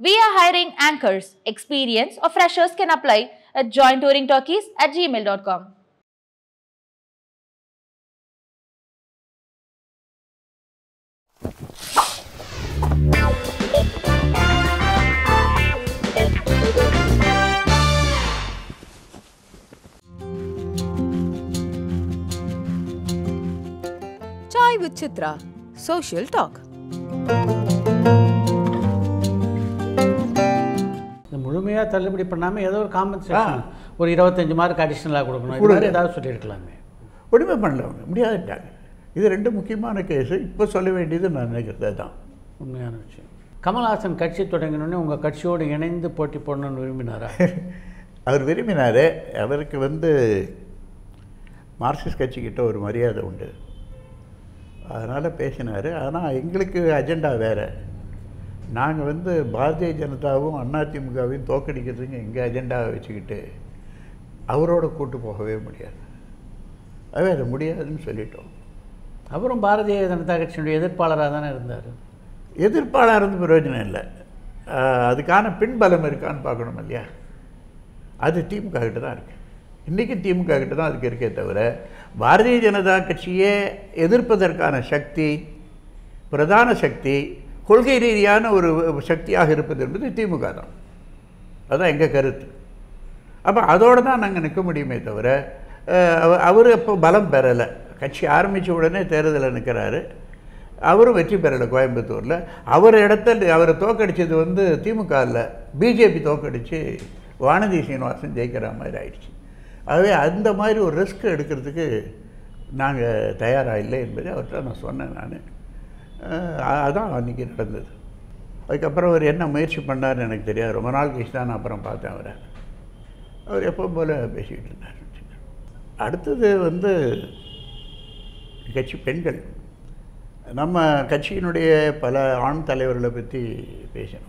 We are hiring anchors. Experience or freshers can apply at jointouringturkeys at gmail.com. Chai with Chitra. Social talk. இந்த முழுமையாக தள்ளுபடி பண்ணாமல் ஏதோ ஒரு காம்பன்சேஷன் ஒரு இருபத்தஞ்சு மார்க் அடிஷ்னலாக கொடுக்கணும் இது மாதிரி ஏதாவது சொல்லியிருக்கலாமே ஒன்றுமே பண்ணல அவங்க முடியாதுட்டாங்க இது ரெண்டு முக்கியமான கேஸு இப்போ சொல்ல வேண்டியது நான் நினைக்கிறது தான் உண்மையான விஷயம் கமல்ஹாசன் கட்சி தொடங்கினோடனே உங்கள் கட்சியோடு இணைந்து போட்டி போடணும்னு விரும்பினாரா அவர் விரும்பினார் அவருக்கு வந்து மார்க்சிஸ்ட் கட்சிக்கிட்ட ஒரு மரியாதை உண்டு அதனால் பேசினார் ஆனால் எங்களுக்கு அஜெண்டா வேறு நாங்கள் வந்து பாரதிய ஜனதாவும் அதிமுகவையும் தோக்கடிக்கிறதுக்கு எங்கள் அஜெண்டாவை வச்சுக்கிட்டு அவரோட கூட்டு போகவே முடியாது அது அது முடியாதுன்னு சொல்லிட்டோம் அவரும் பாரதிய ஜனதா கட்சியினுடைய எதிர்ப்பாளராக தானே இருந்தார் எதிர்ப்பாளர் இருந்து பிரயோஜனம் இல்லை ஆஹ் அதுக்கான பின்பலம் இருக்கான்னு பார்க்கணும் இல்லையா அது திமுக கிட்ட தான் இருக்குது இன்றைக்கி திமுக கிட்ட தான் அதுக்கு இருக்கே தவிர பாரதிய ஜனதா கட்சியே எதிர்ப்பதற்கான சக்தி பிரதான சக்தி கொள்கை ரீதியான ஒரு சக்தியாக இருப்பது என்பது திமுக தான் அதுதான் எங்கள் கருத்து அப்போ அதோடு தான் நாங்கள் நிற்க முடியுமே தவிர அவர் அப்போ பலம் பெறலை கட்சி ஆரம்பித்த உடனே தேர்தலில் நிற்கிறாரு அவரும் வெற்றி பெறலை கோயம்புத்தூரில் அவர் இடத்துல அவரை தோக்கடிச்சது வந்து திமுக இல்லை பிஜேபி தோக்கடிச்சு வானதி சீனிவாசன் ஜெயிக்கிற மாதிரி ஆயிடுச்சு ஆகவே அந்த மாதிரி ஒரு ரிஸ்க் எடுக்கிறதுக்கு நாங்கள் தயாராக இல்லை என்பதை அவர்கிட்ட நான் சொன்னேன் நான் அதான் அன்றைக்கி நடந்தது அதுக்கப்புறம் அவர் என்ன முயற்சி பண்ணார்னு எனக்கு தெரியாது ரொம்ப நாள் கழிச்சு தான் நான் அப்புறம் பார்த்தேன் அவரை அவர் எப்போ போல் பேசிக்கிட்டு இருந்தார் அடுத்தது வந்து கட்சி பெண்கள் நம்ம கட்சியினுடைய பல ஆண் தலைவர்களை பற்றி பேசணும்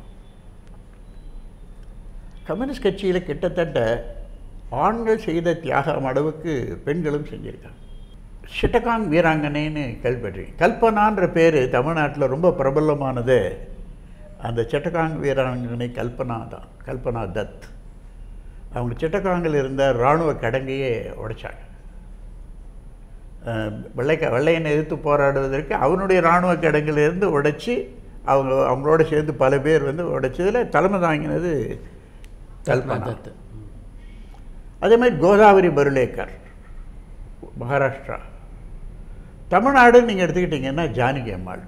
கம்யூனிஸ்ட் கட்சியில் கிட்டத்தட்ட ஆண்கள் செய்த தியாகம் அளவுக்கு பெண்களும் செஞ்சுருக்காங்க ஷிட்டகாங் வீராங்கனைன்னு கேள்விப்பட்டிருக்கேன் கல்பனான்ற பேர் தமிழ்நாட்டில் ரொம்ப பிரபலமானது அந்த சிட்டகாங் வீராங்கனை கல்பனா தான் கல்பனா தத் அவங்க சிட்டகாங்கில் இருந்த இராணுவ கடங்கையே உடைச்சாங்க வெள்ளைக்க வெள்ளையனை எதிர்த்து போராடுவதற்கு அவனுடைய இராணுவ கிடங்கிலிருந்து உடைச்சி அவங்க அவங்களோட சேர்ந்து பல பேர் வந்து உடைச்சதில் தலைமை தாங்கினது கல்பனா தத்து. அதே மாதிரி கோதாவரி பருளேக்கர் மகாராஷ்டிரா தமிழ்நாடுன்னு நீங்கள் எடுத்துக்கிட்டிங்கன்னா ஜானகி அம்மாள்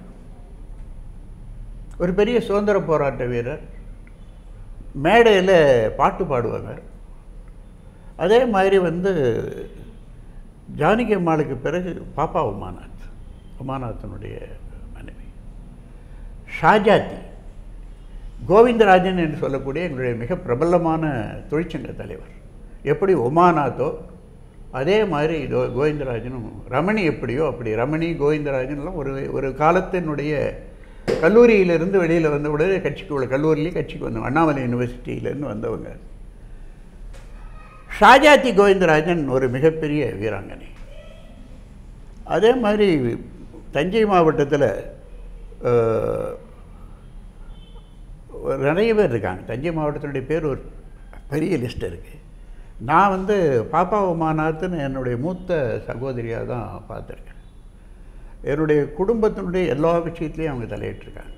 ஒரு பெரிய சுதந்திர போராட்ட வீரர் மேடையில் பாட்டு பாடுவாங்க அதே மாதிரி வந்து ஜானகி அம்மாளுக்கு பிறகு பாப்பா உமாநாத் உமாநாத்தனுடைய மனைவி ஷாஜாத்தி கோவிந்தராஜன் என்று சொல்லக்கூடிய எங்களுடைய மிக பிரபலமான தொழிற்சங்க தலைவர் எப்படி உமாநாத்தோ அதே மாதிரி இதோ கோவிந்தராஜனும் ரமணி எப்படியோ அப்படி ரமணி கோவிந்தராஜன்லாம் ஒரு ஒரு காலத்தினுடைய கல்லூரியிலிருந்து வெளியில் வந்த உடனே கட்சிக்கு உள்ள கல்லூரியிலே கட்சிக்கு வந்தவங்க அண்ணாமலை யூனிவர்சிட்டியிலேருந்து வந்தவங்க ஷாஜாத்தி கோவிந்தராஜன் ஒரு மிகப்பெரிய வீராங்கனை அதே மாதிரி தஞ்சை மாவட்டத்தில் நிறைய பேர் இருக்காங்க தஞ்சை மாவட்டத்தினுடைய பேர் ஒரு பெரிய லிஸ்ட் இருக்குது நான் வந்து பாப்பா உமாநாத்னு என்னுடைய மூத்த சகோதரியாக தான் பார்த்துருக்கேன் என்னுடைய குடும்பத்தினுடைய எல்லா விஷயத்துலேயும் அவங்க தலையிட்டிருக்காங்க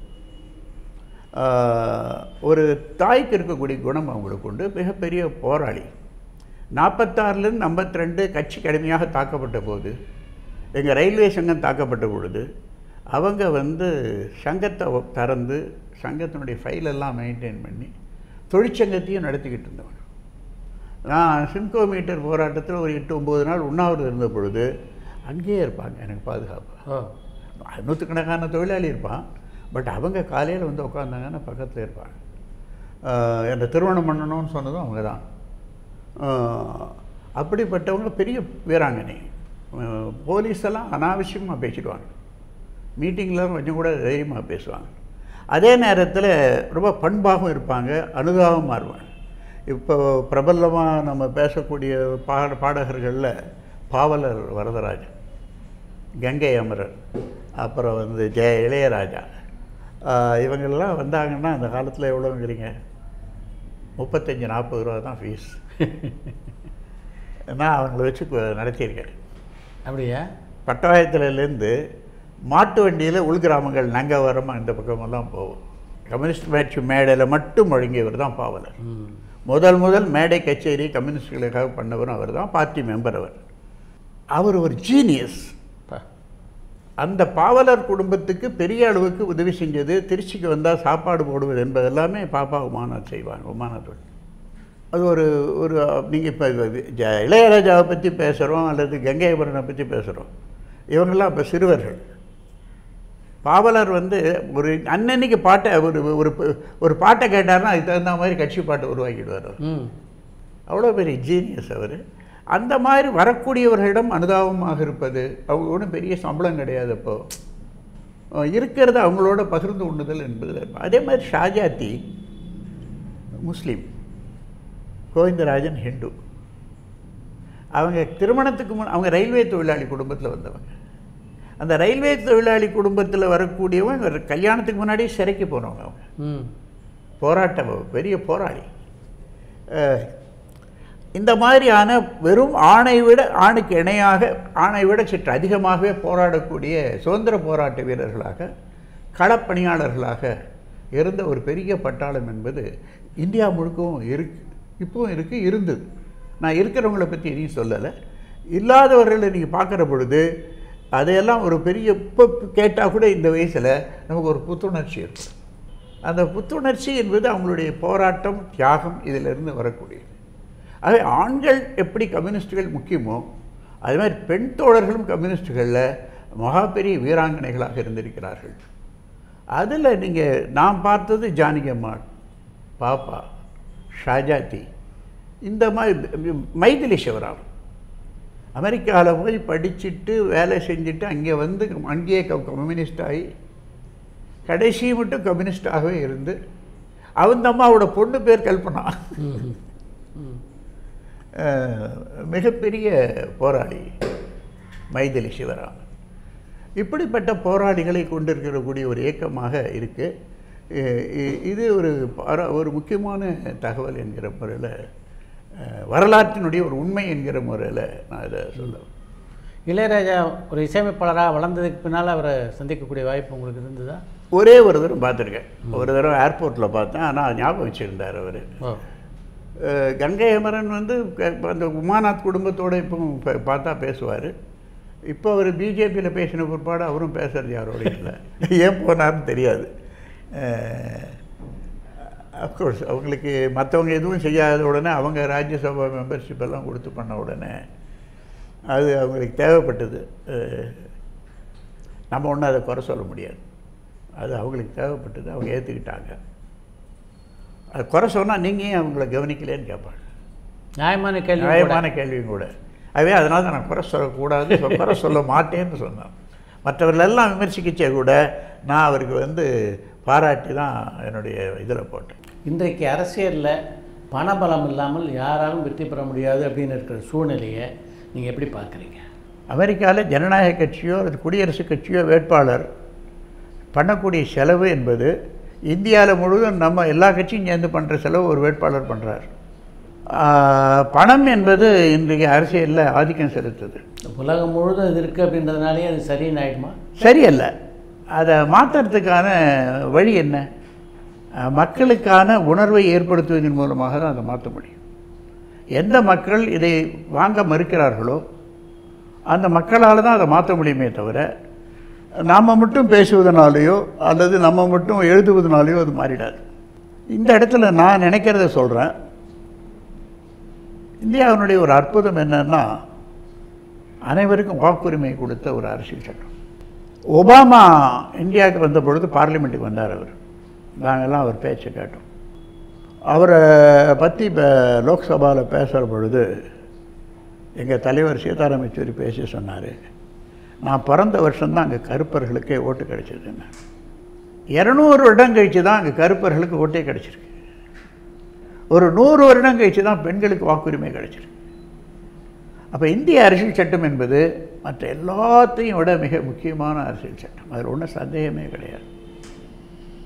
ஆஹ், ஒரு தாய்க்கு இருக்கக்கூடிய குணம் அவங்களுக்கு உண்டு மிகப்பெரிய போராளி நாற்பத்தாறுலேருந்து ஐம்பத்தி ரெண்டு கட்சி கடுமையாக தாக்கப்பட்ட போது எங்கள் ரயில்வே சங்கம் தாக்கப்பட்ட பொழுது அவங்க வந்து சங்கத்தை ஒ- திறந்து சங்கத்தினுடைய ஃபைலெல்லாம் மெயின்டைன் பண்ணி தொழிற்சங்கத்தையும் நடத்திக்கிட்டு இருந்தவங்க நான் சிம்கோ மீட்டர் போராட்டத்தில் ஒரு எட்டு ஒம்பது நாள் உண்ணாவிரதம் இருந்த பொழுது அங்கேயே இருப்பாங்க எனக்கு பாதுகாப்பு ஓ நூற்றுக்கணக்கான தொழிலாளி இருப்பான் பட் அவங்க காலையில் வந்து உட்காந்தாங்கன்னா பக்கத்தில் இருப்பாங்க ஆஹ் என்னை திருமணம் பண்ணணும்னு சொன்னதும் அவங்க தான் அப்படிப்பட்டவங்க பெரிய வீராங்கனை ஆஹ் போலீஸ் எல்லாம் அனாவசியமாக பேசிடுவாங்க மீட்டிங்கில் கொஞ்சம் கூட தைரியமாக பேசுவாங்க அதே நேரத்தில் ரொம்ப பண்பாகவும் இருப்பாங்க அனுதாபமாக இருப்பாங்க இப்போ பிரபலமாக நம்ம பேசக்கூடிய பாட பாடகர்களில் பாவலர் வரதராஜன் கங்கை அமரர் அப்புறம் வந்து ஜெய இளையராஜா ஆஹ், இவங்கெல்லாம் வந்தாங்கன்னா அந்த காலத்தில் எவ்வளோங்கிறீங்க முப்பத்தஞ்சு நாற்பது ரூபா தான் ஃபீஸ் நான் அவங்கள வச்சு கு- நடத்தியிருக்கேன் அப்படியா பட்டாயத்துலேருந்து மாட்டு வண்டியில் உள்கிராமங்கள் நங்கவரமாக இந்த பக்கமெல்லாம் போகும் கம்யூனிஸ்ட் மேட்ச் மேடையில் மட்டும் முழங்கியவர் தான் பாவலர் ம் முதல் முதல் மேடை கச்சேரி கம்யூனிஸ்டுகளுக்காக பண்ணவரும் அவர் தான் பார்ட்டி மெம்பர் அவர் அவர் ஒரு ஜீனியஸ் பா அந்த பாவலர் குடும்பத்துக்கு பெரிய அளவுக்கு உதவி செஞ்சது திருச்சிக்கு வந்தால் சாப்பாடு போடுவது என்பதெல்லாமே பாப்பா உமாநாத் செய்வாங்க உமாநாத் அது ஒரு ஒரு நீங்கள் இப்போ இளையராஜாவை பற்றி பேசுகிறோம் அல்லது கங்கைபுரனை பற்றி பேசுகிறோம் இவங்கெல்லாம் இப்போ சிறுவர்கள் பாவலர் வந்து ஒரு அன்னன்னைக்கு பாட்டை ஒரு ஒரு ஒரு பாட்டை கேட்டார்னா அதுக்கு தகுந்த மாதிரி கட்சி பாட்டை உருவாக்கிடுவார் அவர் ம் அவ்வளோ பெரிய ஜீனியஸ் அவர் அந்த மாதிரி வரக்கூடியவர்களிடம் அனுதாபமாக இருப்பது அவங்க ஒன்றும் பெரிய சம்பளம் கிடையாது அப்போ அஹ் இருக்கிறத அவங்களோட பகிர்ந்து உண்ணுதல் என்பது அதே மாதிரி ஷாஜாத்தி முஸ்லீம் கோவிந்தராஜன் ஹிந்து அவங்க திருமணத்துக்கு முன் அவங்க ரயில்வே தொழிலாளி குடும்பத்தில் வந்தவங்க அந்த ரயில்வே தொழிலாளி குடும்பத்தில் வரக்கூடியவங்க இவர் கல்யாணத்துக்கு முன்னாடியே சிறைக்கு போனவங்க அவங்க ம் போராட்ட பெரிய போராளி அஹ், இந்த மாதிரியான வெறும் ஆணை விட ஆணுக்கு இணையாக ஆணை விட சற்று அதிகமாகவே போராடக்கூடிய சுதந்திர போராட்ட வீரர்களாக களப்பணியாளர்களாக இருந்த ஒரு பெரிய பட்டாளம் என்பது இந்தியா முழுக்கவும் இருக்கு இப்பவும் இருக்குது இருந்தது நான் இருக்கிறவங்கள பற்றி எதையும் சொல்லலை இல்லாதவர்களை நீங்கள் பார்க்குற பொழுது அதையெல்லாம் ஒரு பெரிய இப்போ கேட்டால் கூட இந்த வயசில் நமக்கு ஒரு புத்துணர்ச்சி இருக்கும் அந்த புத்துணர்ச்சி என்பது அவங்களுடைய போராட்டம் தியாகம் இதிலிருந்து வரக்கூடியது ஆகவே ஆண்கள் எப்படி கம்யூனிஸ்டுகள் முக்கியமோ அது மாதிரி பெண் தோழர்களும் கம்யூனிஸ்டுகளில் மகா பெரிய வீராங்கனைகளாக இருந்திருக்கிறார்கள் அதில் நீங்கள் நான் பார்த்தது ஜானகி அம்மாள் பாப்பா ஷாஜாத்தி இந்த மாதிரி மைதிலி சிவராம் அமெரிக்காவில் போய் படிச்சுட்டு வேலை செஞ்சுட்டு அங்கே வந்து அங்கேயே க- கம்யூனிஸ்ட் ஆகி கடைசி மட்டும் கம்யூனிஸ்டாகவே இருந்து அந்த அம்மாவோட பொண்ணு பேர் கல்பனா அஹ், மிகப்பெரிய போராளி மைதிலி சிவராம் இப்படிப்பட்ட போராளிகளை கொண்டிருக்கக்கூடிய ஒரு இயக்கமாக இருக்குது இது ஒரு பாரா- ஒரு முக்கியமான தகவல் என்கிற முறையில் வரலாற்றினுடைய ஒரு உண்மை என்கிற முறையில் நான் இதை சொல்ல இளையராஜா ஒரு இசையமைப்பாளராக வளர்ந்ததுக்கு பின்னால் அவரை சந்திக்கக்கூடிய வாய்ப்பு உங்களுக்கு இருந்ததா ஒரே ஒரு தடவை பார்த்துருக்கேன் ஒரு தடவை ஏர்போர்ட்டில் பார்த்தேன் ஆனால் ஞாபகம் வச்சுருந்தார் அவர் ஓ கங்கை அமரன் வந்து க- அந்த உமாநாத் குடும்பத்தோட இப்போ ப- பார்த்தா பேசுவார் இப்போ அவர் பிஜேபியில் பேசின பிற்பாடு அவரும் பேசுறது யாரோட இல்லை ஏன் போனார்னு தெரியாது அஃப்கோர்ஸ் அவங்களுக்கு மற்றவங்க எதுவும் செய்யாத உடனே அவங்க ராஜ்யசபா மெம்பர்ஷிப் எல்லாம் கொடுத்து பண்ண உடனே அது அவங்களுக்கு தேவைப்பட்டது அஹ், நம்ம ஒன்றும் அதை குறை சொல்ல முடியாது அது அவங்களுக்கு தேவைப்பட்டது அவங்க ஏற்றுக்கிட்டாங்க அது குறை சொன்னால் நீங்கள் ஏன் அவங்கள கவனிக்கலைன்னு கேட்பாங்க நியாயமான கேள்வி கூட. நியாயமான கேள்வியும் கூட அதுவே அதனால தான் நான் குறை சொல்லக்கூடாது சொ- குறை சொல்ல மாட்டேன்னு சொன்னேன் மற்றவர்களெல்லாம் விமர்சிக்கச்சே கூட நான் அவருக்கு வந்து பாராட்டி தான் என்னுடைய இதில் போட்டேன் இன்றைக்கு அரசியலில் பணபலம் இல்லாமல் யாராலும் வெற்றி பெற முடியாது அப்படின்னு இருக்கிற சூழ்நிலையை நீங்கள் எப்படி பார்க்குறீங்க அமெரிக்காவில் ஜனநாயக கட்சியோ அல்லது குடியரசுக் கட்சியோ வேட்பாளர் பண்ணக்கூடிய செலவு என்பது இந்தியாவில் முழுவதும் நம்ம எல்லா கட்சியும் சேர்ந்து பண்ணுற செலவு ஒரு வேட்பாளர் பண்ணுறார் பணம் என்பது இன்றைக்கு அரசியலில் ஆதிக்கம் செலுத்துது உலகம் முழுதும் இது இருக்குது அப்படின்றதுனாலே அது சரின்னு ஆயிடுமா சரியல்ல அதை மாற்றுறதுக்கான வழி என்ன அஹ், மக்களுக்கான உணர்வை ஏற்படுத்துவதன் மூலமாக தான் அதை மாற்ற முடியும் எந்த மக்கள் இதை வாங்க மறுக்கிறார்களோ அந்த மக்களால் தான் அதை மாற்ற முடியுமே தவிர நாம் மட்டும் பேசுவதனாலேயோ அல்லது நம்ம மட்டும் எழுதுவதனாலேயோ அது மாறிடாது இந்த இடத்துல நான் நினைக்கிறத சொல்கிறேன் இந்தியாவினுடைய ஒரு அற்புதம் என்னன்னா அனைவருக்கும் வாக்குரிமை கொடுத்த ஒரு அரசியல் சட்டம் ஒபாமா இந்தியாவுக்கு வந்த பொழுது பார்லிமெண்ட்டுக்கு வந்தார் அவர் நாங்கள்லாம் அவர் பேச்சை கேட்டோம் அவரை பற்றி இப்போ லோக்சபாவில் பேசுகிற பொழுது எங்கள் தலைவர் சீதாராம் யெச்சூரி பேசி சொன்னார் நான் பிறந்த வருஷம்தான் அங்கே கருப்பர்களுக்கே ஓட்டு கிடைச்சதுன்னு இரநூறு வருடம் கழித்து தான் அங்கே கருப்பர்களுக்கு ஓட்டே கிடைச்சிருக்கு ஒரு நூறு வருடம் கழித்து தான் பெண்களுக்கு வாக்குரிமை கிடைச்சிருக்கு அப்போ இந்திய அரசியல் சட்டம் என்பது மற்ற எல்லாத்தையும் விட மிக முக்கியமான அரசியல் சட்டம் அதில் ஒன்றும் சந்தேகமே கிடையாது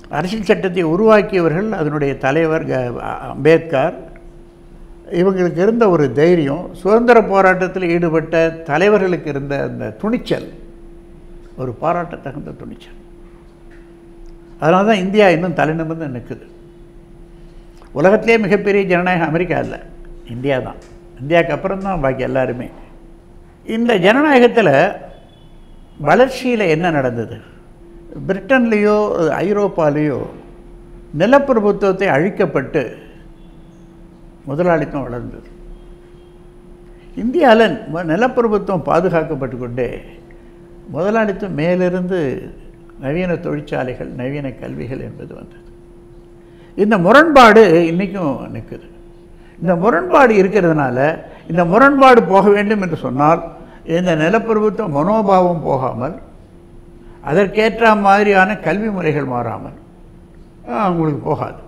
அரசியல் சட்டத்தை உருவாக்கியவர்கள் அதனுடைய தலைவர் க- அம்பேத்கர் இவங்களுக்கு இருந்த ஒரு தைரியம் சுதந்திர போராட்டத்தில் ஈடுபட்ட தலைவர்களுக்கு இருந்த அந்த துணிச்சல் ஒரு பாராட்ட தகுந்த துணிச்சல் அதனால தான் இந்தியா இன்னும் தலைநிமிர்ந்து நிற்குது உலகத்திலே மிகப்பெரிய ஜனநாயகம் அமெரிக்கா இல்லை இந்தியா தான் இந்தியாவுக்கு அப்புறம் தான் பாக்கி எல்லாருமே இந்த ஜனநாயகத்தில் வளர்ச்சியில் என்ன நடந்தது பிரிட்டன்லேயோ ஐரோப்பாலேயோ நிலப்பிரபுத்துவத்தை அழிக்கப்பட்டு முதலாளித்துவம் வளர்ந்தது இந்தியாவில் ம- நிலப்பிரபுத்துவம் பாதுகாக்கப்பட்டு கொண்டே முதலாளித்துவம் மேலிருந்து நவீன தொழிற்சாலைகள் நவீன கல்விகள் என்பது வந்தது இந்த முரண்பாடு இன்றைக்கும் நிற்குது இந்த முரண்பாடு இருக்கிறதுனால இந்த முரண்பாடு போக வேண்டும் என்று சொன்னால் இந்த நிலப்பிரபுத்துவ மனோபாவம் போகாமல் அதற்கேற்ற மாதிரியான கல்வி முறைகள் மாறாமல் ஆஹ், உங்களுக்கு போகாது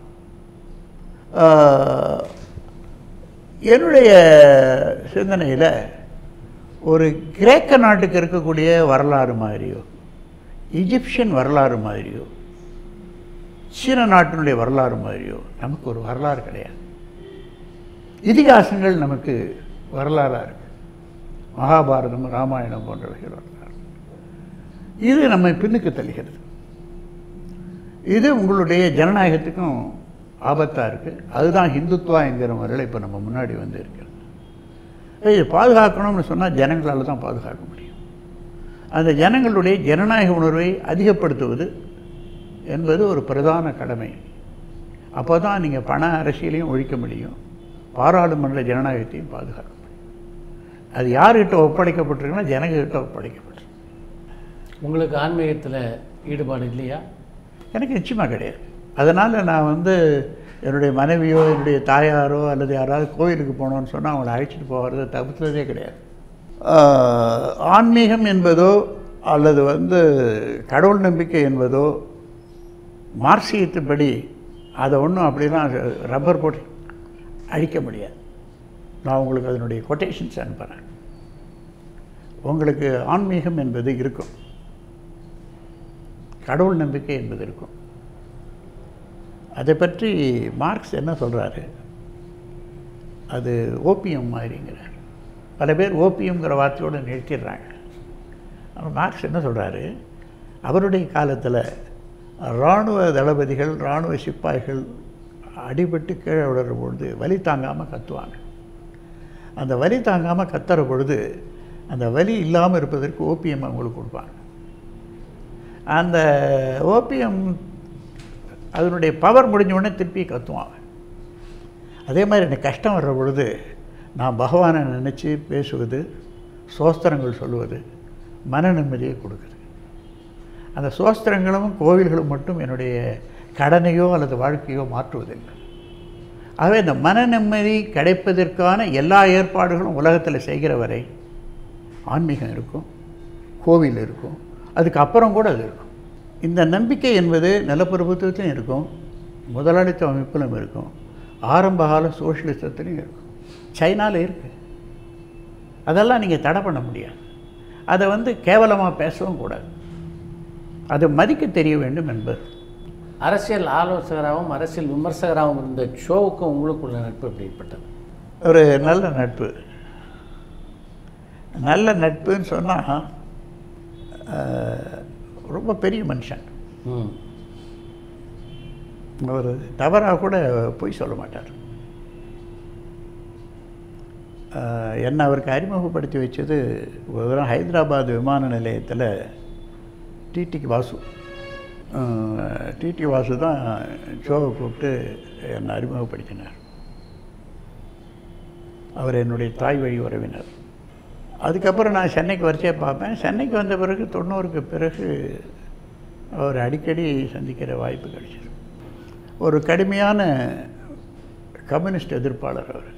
ஆஹ், என்னுடைய சிந்தனையில் ஒரு கிரேக்க நாட்டுக்கு இருக்கக்கூடிய வரலாறு மாதிரியோ எஜிப்சியன் வரலாறு மாதிரியோ சீன நாட்டினுடைய வரலாறு மாதிரியோ நமக்கு ஒரு வரலாறு கிடையாது இதிகாசங்கள் நமக்கு வரலாறாக இருக்கு மகாபாரதம் ராமாயணம் போன்றவைகள் வரலாறு இது நம்மை பின்னுக்கு தள்ளுகிறது இது உங்களுடைய ஜனநாயகத்துக்கும் ஆபத்தாக இருக்குது அதுதான் ஹிந்துத்வா என்கிற முறையில் இப்போ நம்ம முன்னாடி வந்து இருக்கிறது இது பாதுகாக்கணும்னு சொன்னால் ஜனங்களால் தான் பாதுகாக்க முடியும் அந்த ஜனங்களுடைய ஜனநாயக உணர்வை அதிகப்படுத்துவது என்பது ஒரு பிரதான கடமை அப்போ தான் நீங்கள் பண அரசியலையும் ஒழிக்க முடியும் பாராளுமன்ற ஜனநாயகத்தையும் பாதுகாக்க முடியும் அது யார்கிட்ட ஒப்படைக்கப்பட்டிருக்குன்னா ஜனங்ககிட்ட ஒப்படைக்கப்பட்டிருக்கு உங்களுக்கு ஆன்மீகத்தில் ஈடுபாடு இல்லையா எனக்கு நிச்சயமாக கிடையாது அதனால் நான் வந்து என்னுடைய மனைவியோ என்னுடைய தாயாரோ அல்லது யாராவது கோயிலுக்கு போனோன்னு சொன்னால் அவங்கள அழைச்சிட்டு போகிறத தவிர்த்ததே கிடையாது ஆஹ், ஆன்மீகம் என்பதோ அல்லது வந்து கடவுள் நம்பிக்கை என்பதோ மார்க்சியத்துப்படி அதை ஒன்றும் அப்படிலாம் ரப்பர் போட்டு அழிக்க முடியாது நான் உங்களுக்கு அதனுடைய கொட்டேஷன்ஸ் அனுப்புகிறேன் உங்களுக்கு ஆன்மீகம் என்பது இருக்கும் கடவுள் நம்பிக்கை என்பது இருக்கும் அதை பற்றி மார்க்ஸ் என்ன சொல்கிறாரு அது ஓபியம் மாதிரிங்கிறார் பல பேர் ஓபியம்ங்கிற வார்த்தையோடு நிறுத்திடுறாங்க ஆனால் மார்க்ஸ் என்ன சொல்கிறாரு அவருடைய காலத்தில் இராணுவ தளபதிகள் இராணுவ சிப்பாய்கள் அடிபட்டு கீழே விடுற பொழுது வலி தாங்காமல் கத்துவாங்க அந்த வலி தாங்காமல் கத்துற பொழுது அந்த வலி இல்லாமல் இருப்பதற்கு ஓபியம் அவங்களுக்கு கொடுப்பாங்க அந்த ஓபியம் அதனுடைய பவர் முடிஞ்ச உடனே திருப்பி கத்துவாங்க அதே மாதிரி எனக்கு கஷ்டம் வர்ற பொழுது நான் பகவானை நினச்சி பேசுவது சோஸ்திரங்கள் சொல்லுவது மன நிம்மதியை கொடுக்குது அந்த சோஸ்திரங்களும் கோவில்களும் மட்டும் என்னுடைய கடனையோ அல்லது வாழ்க்கையோ மாற்றுவதில்லை ஆகவே இந்த மன நிம்மதி கிடைப்பதற்கான எல்லா ஏற்பாடுகளும் உலகத்தில் செய்கிற வரை ஆன்மீகம் இருக்கும் கோவில் இருக்கும் அதுக்கப்புறம் கூட அது இருக்கும் இந்த நம்பிக்கை என்பது நிலப்பிரபுத்துவத்திலும் இருக்கும் முதலாளித்துவ அமைப்பிலும் இருக்கும் ஆரம்பகால சோஷியலிசத்திலையும் இருக்கும் சைனாவில் இருக்குது அதெல்லாம் நீங்கள் தடை பண்ண முடியாது அதை வந்து கேவலமாக பேசவும் கூடாது அதை மதிக்க தெரிய வேண்டும் என்பது அரசியல் ஆலோசகராகவும் அரசியல் விமர்சகராகவும் இருந்த ஷோவுக்கும் உங்களுக்குள்ள நட்பு எப்படிப்பட்டது ஒரு நல்ல நட்பு நல்ல நட்புன்னு சொன்னால் ரொம்ப பெரிய மனுஷன் ம் அவர் தவறாக கூட பொய் சொல்ல மாட்டார் ஆஹ், என்னை அவருக்கு அறிமுகப்படுத்தி வச்சது ஒரு தடவை ஹைதராபாத் விமான நிலையத்தில் டிடி வாசு டிடி வாசு தான் ஷோவை கூப்பிட்டு என்னை அறிமுகப்படுத்தினார் அவர் என்னுடைய தாய் வழி உறவினர் அதுக்கப்புறம் நான் சென்னைக்கு வரிசையாக பார்ப்பேன் சென்னைக்கு வந்த பிறகு தொண்ணூறுக்கு பிறகு அவர் அடிக்கடி சந்திக்கிற வாய்ப்பு கிடைச்சது ஒரு கடுமையான கம்யூனிஸ்ட் எதிர்ப்பாளர் அவர்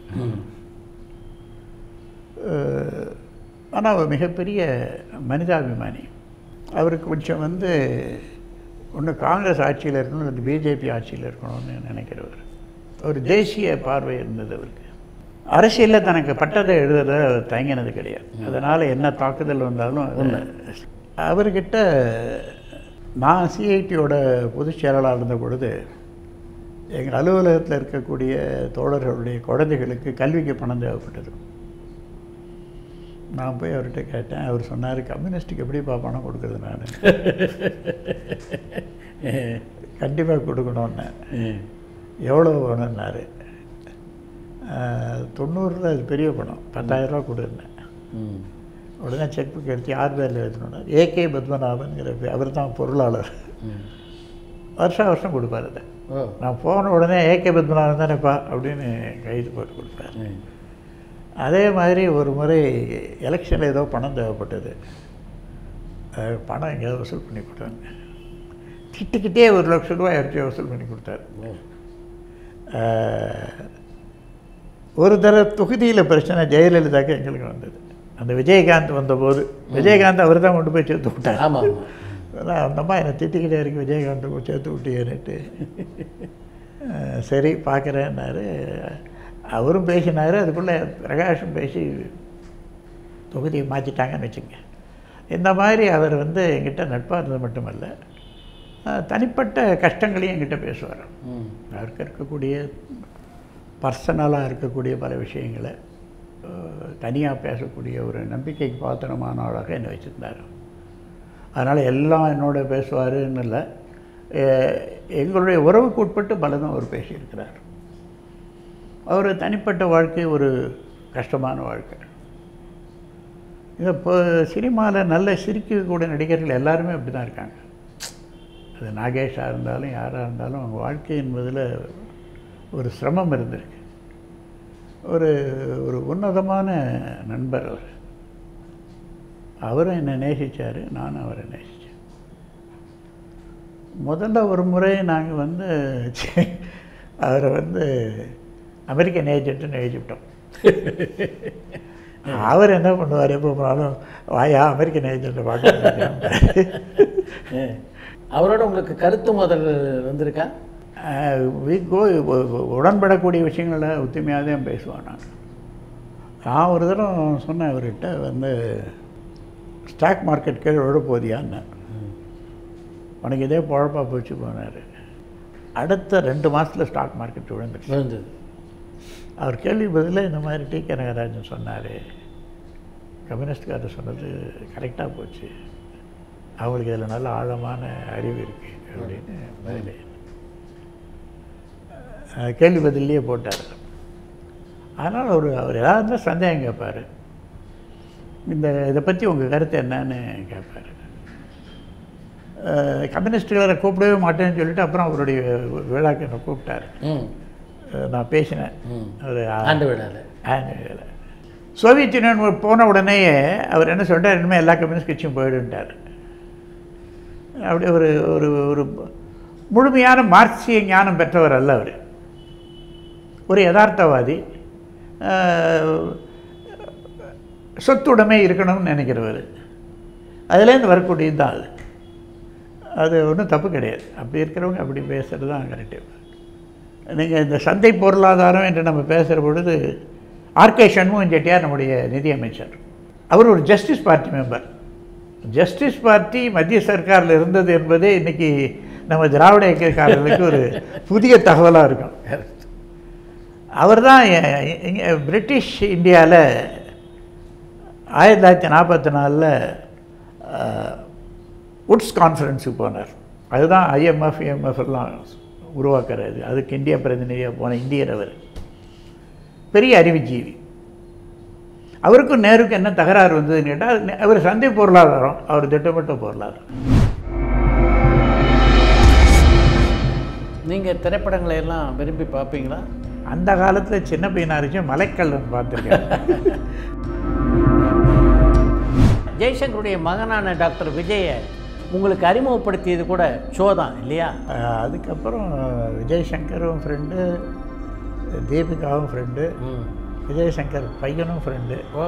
ஆனால் அவர் மிகப்பெரிய மனிதாபிமானி அவருக்கு கொஞ்சம் வந்து ஒன்று காங்கிரஸ் ஆட்சியில் இருக்கணும் இல்லை பிஜேபி ஆட்சியில் இருக்கணும்னு நினைக்கிறவர் ஒரு தேசிய பார்வை இருந்தது அவருக்கு அரசியலில் தனக்கு பட்டத்தை எழுதுறத அவர் தயங்கினது கிடையாது அதனால் என்ன தாக்குதல் வந்தாலும் அது- அவர்கிட்ட நான் சிஐடியோட பொதுச் செயலாளர் இருந்த பொழுது எங்கள் அலுவலகத்தில் இருக்கக்கூடிய தோழர்களுடைய குழந்தைகளுக்கு கல்விக்கு பணம் தேவைப்பட்டது நான் போய் அவர்கிட்ட கேட்டேன் அவர் சொன்னார் கம்யூனிஸ்ட்டுக்கு எப்படிப்பா பணம் கொடுக்குறது நான் கண்டிப்பாக கொடுக்கணும்னு எவ்வளோ வேணும்னாரு தொண்ணூறுரூவா அது பெரிய பணம் பத்தாயிரரூவா கொடுன்னேன் உடனே செக் புக் எடுத்து யார் பேரில் எழுதணும் ஏகே பத்மநாபன்கிற அவர் தான் பொருளாளர் வருஷம் வருஷம் கொடுப்பார் அதை ஓ நான் போன உடனே ஏகே பத்மநாபன் தானேப்பா அப்படின்னு கைது போட்டு கொடுப்பார் அதே மாதிரி ஒரு முறை எலெக்ஷனில் ஏதோ பணம் தேவைப்பட்டது அஹ் பணம் எங்கேயாவது வசூல் பண்ணி கொடுத்தாங்க திட்டிக்கிட்டே ஒரு லட்சம் ரூபாய் யார்கிட்டயோ வசூல் பண்ணி கொடுத்தாரு அஹ் ஒரு தடவை தொகுதியில் பிரச்சனை ஜெயலலிதாக்கு எங்களுக்கு வந்தது அந்த விஜயகாந்த் வந்தபோது விஜயகாந்த் அவர் தான் கொண்டு போய் சேர்த்து விட்டார் ஆமாம் ஆமாம் அதான் அந்த அம்மா என்னை திட்டிக்கிட்டே இருக்கு விஜயகாந்த் போய் சேர்த்து விட்டியேன்னுட்டு அஹ் சரி பார்க்குறேன்னாரு அவரும் பேசினார் அதுக்குள்ளே பிரகாஷும் பேசி தொகுதியை மாற்றிட்டாங்கன்னு வச்சுங்க இந்த மாதிரி அவர் வந்து என்கிட்ட நட்பாக இருந்தது மட்டுமல்ல அஹ் தனிப்பட்ட கஷ்டங்களையும் என்கிட்ட பேசுவார் ம் அவருக்கு இருக்கக்கூடிய பர்சனலாக இருக்கக்கூடிய பல விஷயங்களை தனியாக பேசக்கூடிய ஒரு நம்பிக்கைக்கு பாத்திரமான ஆளாக என்னை வச்சுருந்தார் அதனால் எல்லாம் என்னோட பேசுவாருன்னு இல்லை அஹ் எங்களுடைய உறவுக்கு உட்பட்டு பலதும் அவர் பேசியிருக்கிறார் அவர் தனிப்பட்ட வாழ்க்கை ஒரு கஷ்டமான வாழ்க்கை இது இப்போ சினிமாவில் நல்ல சிரிக்கக்கூடிய நடிகர்கள் எல்லாருமே அப்படி தான் இருக்காங்க அது நாகேஷாக இருந்தாலும் யாராக இருந்தாலும் அவங்க வாழ்க்கை என்பதில் ஒரு சிரமம் இருந்திருக்கு ஒரு ஒரு உன்னதமான நண்பர் அவர் அவரும் என்னை நேசித்தார் நானும் அவரை நேசித்தேன் முதல்ல ஒரு முறை நாங்கள் வந்து ச்சே, அவரை வந்து அமெரிக்கன் ஏஜென்ட்டுன்னு எழுதிவிட்டோம் அவர் என்ன பண்ணுவார் எப்போ போனாலும் வாயா அமெரிக்கன் ஏஜென்ட்டை பார்க்க அவரோட உங்களுக்கு கருத்து முதல் வந்திருக்கா வி கோ உடன்படக்கூடிய விஷயங்கள ஒத்துமையாக தான் பேசுவான் நான் நான் ஒரு தடவை சொன்னேன் அவர்கிட்ட வந்து ஸ்டாக் மார்க்கெட் கீழே விழ போதியான்னு உனக்கு இதே குழப்பா போச்சு போனார் அடுத்த ரெண்டு மாதத்தில் ஸ்டாக் மார்க்கெட் விழுந்துச்சு விழுந்தது அவர் கேள்வி பதில் இந்த மாதிரி டி கே நகராஜன் சொன்னார் கம்யூனிஸ்ட்காரர் சொன்னது கரெக்டாக போச்சு அவங்களுக்கு இதில் நல்ல ஆழமான அறிவு இருக்குது அப்படின்னு பதிலே அஹ் கேள்வி பதிலையே போட்டார் அதனால் ஒரு அவர் ஏதாவது இருந்தால் சந்தேகம் கேட்பார் இந்த இதை பற்றி உங்கள் கருத்து என்னன்னு கேட்பார் அஹ் கம்யூனிஸ்டுகளை கூப்பிடவே மாட்டேன்னு சொல்லிட்டு அப்புறம் அவருடைய விழாக்கு என்னை கூப்பிட்டார் ம் அஹ் நான் பேசினேன் ம் ஒரு ஆண்டு விழாவில் ஆங்கில சோவியத் யூனியன் போன உடனேயே அவர் என்ன சொல்லிட்டார் இனிமேல் எல்லா கம்யூனிஸ்ட் கட்சியும் போயிடுன்ட்டார் அப்படி ஒரு ஒரு ஒரு முழுமையான மார்க்சிய ஞானம் பெற்றவர் அல்ல அவர் ஒரு யதார்த்தவாதி அஹ், சொத்துடைமை இருக்கணும்னு நினைக்கிறவர் அதுலேருந்து வரக்கூடியது தான் அது அது ஒன்றும் தப்பு கிடையாது அப்படி இருக்கிறவங்க அப்படி பேசுகிறது தான் கரெக்டு நீங்கள் இந்த சந்தை பொருளாதாரம் என்று நம்ம பேசுகிற பொழுது ஆர்கே சண்முகன் செட்டியார் நம்முடைய நிதியமைச்சர் அவர் ஒரு justice party member justice party மத்திய சர்க்காரில் இருந்தது என்பதே இன்னைக்கு நம்ம திராவிட இயக்கக்காரர்களுக்கு ஒரு புதிய தகவலாக இருக்கும் அவர் தான் பிரிட்டிஷ் இந்தியாவில் ஆயிரத்தி தொள்ளாயிரத்தி நாற்பத்தி நாலில் உட்ஸ் கான்ஃபரன்ஸுக்கு போனார் அதுதான் ஐஎம்எஃப் IMF எல்லாம் உருவாக்குறது அதுக்கு இந்தியா பிரதிநிதியாக போன இந்தியர் அவர் பெரிய அறிவுஜீவி அவருக்கும் நேருக்கும் என்ன தகராறு வந்ததுன்னு கேட்டால் அவர் சந்தை பொருளாதாரம் அவர் திட்டமிட்ட பொருளாதாரம் நீங்கள் திரைப்படங்களை எல்லாம் விரும்பி பார்ப்பீங்களா அந்த காலத்தில் சின்ன பையனாக இருந்துச்சு மலைக்கல்லன் பார்த்துருக்கேன் ஜெய்சங்கருடைய மகனான டாக்டர் விஜயை உங்களுக்கு அறிமுகப்படுத்தியது கூட ஷோ தான் இல்லையா அஹ் அதுக்கப்புறம் விஜய் சங்கரும் ஃப்ரெண்டு தீபிகாவும் ஃப்ரெண்டு ம் விஜய் சங்கர் பையனும் ஃப்ரெண்டு ஓ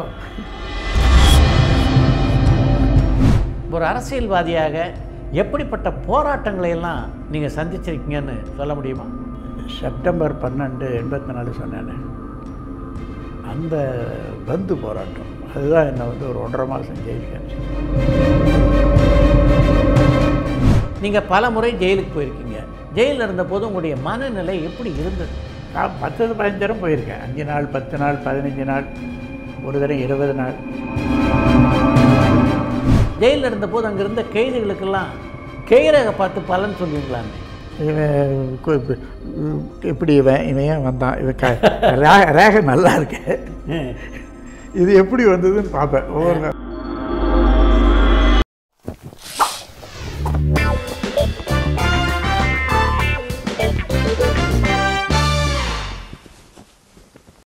ஒரு அரசியல்வாதியாக எப்படிப்பட்ட போராட்டங்களை எல்லாம் நீங்கள் சந்திச்சிருக்கீங்கன்னு சொல்ல முடியுமா செப்டம்பர் பன்னெண்டு எண்பத்தி நாலு சொன்னேன் அந்த பந்து போராட்டம் அதுதான் என்னை வந்து ஒரு ஒன்றரை மாதம் ஜெயிலுக்கு அனுப்பிச்சு நீங்கள் பல முறை ஜெயிலுக்கு போயிருக்கீங்க ஜெயிலில் இருந்தபோது உங்களுடைய மனநிலை எப்படி இருந்தது நான் பத்து பதினஞ்சு தரம் போயிருக்கேன் அஞ்சு நாள் பத்து நாள் பதினஞ்சு நாள் ஒரு தரம் இருபது நாள் ஜெயிலில் இருந்தபோது அங்கே இருந்த கைதிகளுக்கெல்லாம் கைரக பார்த்து பலன் சொல்லுவீங்களாமே இவன் கு- இப்ப- இப்படி இவன் இவன் ஏன் வந்தான் இவன் க ரே- ரேகை நல்லா இருக்கு இது எப்படி வந்ததுன்னு பார்ப்பேன் ஒவ்வொரு